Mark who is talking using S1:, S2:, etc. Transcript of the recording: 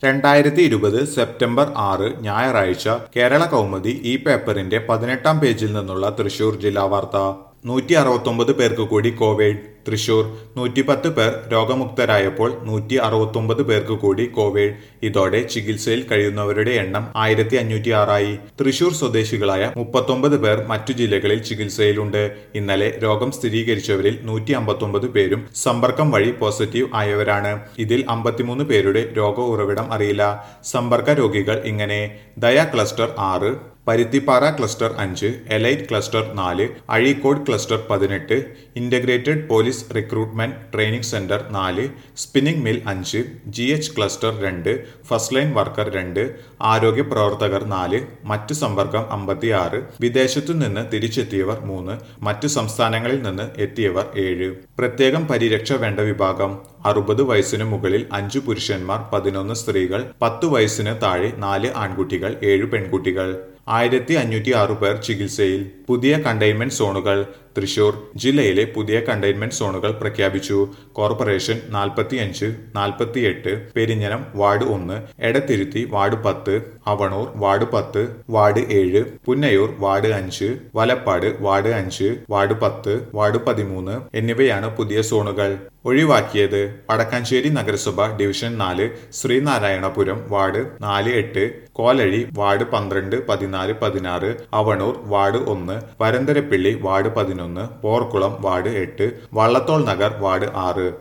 S1: രണ്ടായിരത്തി ഇരുപത് സെപ്റ്റംബർ ആറ് ഞായറാഴ്ച കേരള കൗമുദി ഈ പേപ്പറിന്റെ പതിനെട്ടാം പേജിൽ നിന്നുള്ള തൃശൂർ ജില്ലാ വാർത്ത നൂറ്റി അറുപത്തൊമ്പത് പേർക്ക് കൂടി കോവിഡ് തൃശൂർ നൂറ്റിപ്പത്ത് പേർ രോഗമുക്തരായപ്പോൾ നൂറ്റി അറുപത്തൊമ്പത് പേർക്ക് കൂടി കോവിഡ് ഇതോടെ ചികിത്സയിൽ കഴിയുന്നവരുടെ എണ്ണം ആയിരത്തി അഞ്ഞൂറ്റി ആറായി തൃശൂർ സ്വദേശികളായ മുപ്പത്തൊമ്പത് പേർ മറ്റു ജില്ലകളിൽ ചികിത്സയിലുണ്ട് ഇന്നലെ രോഗം സ്ഥിരീകരിച്ചവരിൽ നൂറ്റി അമ്പത്തൊമ്പത് പേരും സമ്പർക്കം വഴി പോസിറ്റീവ് ആയവരാണ് ഇതിൽ അമ്പത്തിമൂന്ന് പേരുടെ രോഗ ഉറവിടം അറിയില്ല സമ്പർക്ക രോഗികൾ ഇങ്ങനെ ദയ ക്ലസ്റ്റർ ആറ് പരുത്തിപ്പാറ ക്ലസ്റ്റർ അഞ്ച് എലൈറ്റ് ക്ലസ്റ്റർ നാല് അഴീക്കോട് ക്ലസ്റ്റർ പതിനെട്ട് integrated police recruitment training centre നാല് സ്പിന്നിംഗ് മിൽ അഞ്ച് ജി എച്ച് ക്ലസ്റ്റർ രണ്ട് ഫസ്റ്റ് ലൈൻ വർക്കർ രണ്ട് ആരോഗ്യ പ്രവർത്തകർ നാല് മറ്റു സമ്പർക്കം അമ്പത്തിയാറ് വിദേശത്തു നിന്ന് തിരിച്ചെത്തിയവർ മൂന്ന് മറ്റു സംസ്ഥാനങ്ങളിൽ നിന്ന് എത്തിയവർ ഏഴ് പ്രത്യേകം പരിരക്ഷ വേണ്ട വിഭാഗം അറുപത് വയസ്സിനു മുകളിൽ അഞ്ചു പുരുഷന്മാർ പതിനൊന്ന് സ്ത്രീകൾ പത്തു വയസ്സിന് താഴെ നാല് ആൺകുട്ടികൾ ഏഴ് പെൺകുട്ടികൾ ആയിരത്തി അഞ്ഞൂറ്റി ആറ് പേർ ചികിത്സയിൽ പുതിയ കണ്ടെയ്ൻമെന്റ് സോണുകൾ തൃശൂർ ജില്ലയിലെ പുതിയ കണ്ടെയ്ൻമെന്റ് സോണുകൾ പ്രഖ്യാപിച്ചു കോർപ്പറേഷൻ നാൽപ്പത്തിയഞ്ച് നാൽപ്പത്തിയെട്ട് പെരിഞ്ഞനം വാർഡ് ഒന്ന് എടത്തിരുത്തി വാർഡ് പത്ത് അവണൂർ വാർഡ് പത്ത് വാർഡ് ഏഴ് പുന്നയൂർ വാർഡ് അഞ്ച് വലപ്പാട് വാർഡ് അഞ്ച് വാർഡ് പത്ത് വാർഡ് പതിമൂന്ന് എന്നിവയാണ് പുതിയ സോണുകൾ ഒഴിവാക്കിയത് വടക്കാഞ്ചേരി നഗരസഭ ഡിവിഷൻ നാല് ശ്രീനാരായണപുരം വാർഡ് നാല് എട്ട് കോലഴി വാർഡ് പന്ത്രണ്ട് പതിനാല് പതിനാറ് അവണൂർ വാർഡ് ഒന്ന് വരന്തരപ്പിള്ളി വാർഡ് പതിനൊന്ന് പോർക്കുളം വാർഡ് എട്ട് വള്ളത്തോൾ നഗർ വാർഡ് ആറ്